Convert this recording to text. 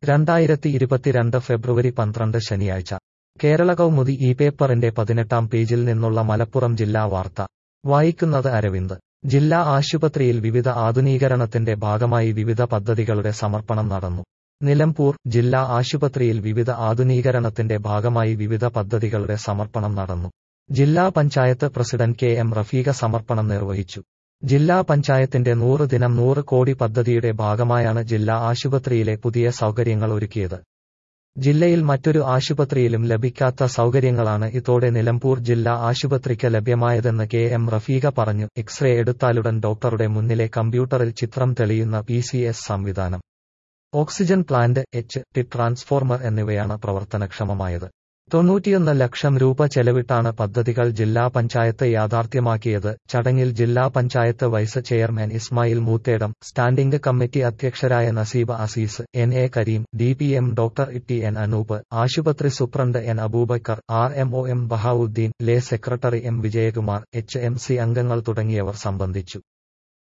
രണ്ടായിരത്തി ഇരുപത്തിരണ്ട് ഫെബ്രുവരി പന്ത്രണ്ട് ശനിയാഴ്ച കേരള കൗമുദി ഈ പേപ്പറിന്റെ പതിനെട്ടാം പേജിൽ നിന്നുള്ള മലപ്പുറം ജില്ലാ വാർത്ത വായിക്കുന്നത് അരവിന്ദ് ജില്ലാ ആശുപത്രിയിൽ വിവിധ ആധുനീകരണത്തിന്റെ ഭാഗമായി വിവിധ പദ്ധതികളുടെ സമർപ്പണം നടന്നു നിലമ്പൂർ ജില്ലാ ആശുപത്രിയിൽ വിവിധ ആധുനീകരണത്തിന്റെ ഭാഗമായി വിവിധ പദ്ധതികളുടെ സമർപ്പണം നടന്നു ജില്ലാ panchayat president K M Rafeeqa സമർപ്പണം നിർവഹിച്ചു ജില്ലാ പഞ്ചായത്തിന്റെ നൂറ് ദിനം നൂറ് കോടി പദ്ധതിയുടെ ഭാഗമായാണ് ജില്ലാ ആശുപത്രിയിലെ പുതിയ സൗകര്യങ്ങൾ ഒരുക്കിയത് ജില്ലയിൽ മറ്റൊരു ആശുപത്രിയിലും ലഭിക്കാത്ത സൗകര്യങ്ങളാണ് ഇതോടെ നിലമ്പൂർ ജില്ലാ ആശുപത്രിക്ക് ലഭ്യമായതെന്ന് കെ എം റഫീഖ പറഞ്ഞു എക്സ്റേ എടുത്താലുടൻ ഡോക്ടറുടെ മുന്നിലെ കമ്പ്യൂട്ടറിൽ ചിത്രം തെളിയുന്ന പി സംവിധാനം oxygen plant H T transformer എന്നിവയാണ് പ്രവർത്തനക്ഷമമായത് തൊണ്ണൂറ്റിയൊന്ന് ലക്ഷം രൂപ ചെലവിട്ടാണ് പദ്ധതികൾ ജില്ലാ പഞ്ചായത്ത് യാഥാർത്ഥ്യമാക്കിയത് ചടങ്ങിൽ ജില്ലാ panchayat vice chairman Ismail Moothedam standing committee അധ്യക്ഷരായ Naseeba Azeez N A Kareem D P M doctor T N Anoop ആശുപത്രി superintendent N Aboobacker R M O M Bahavudheen lay secretary M Vijayakumar H M C അംഗങ്ങൾ തുടങ്ങിയവർ സംബന്ധിച്ചു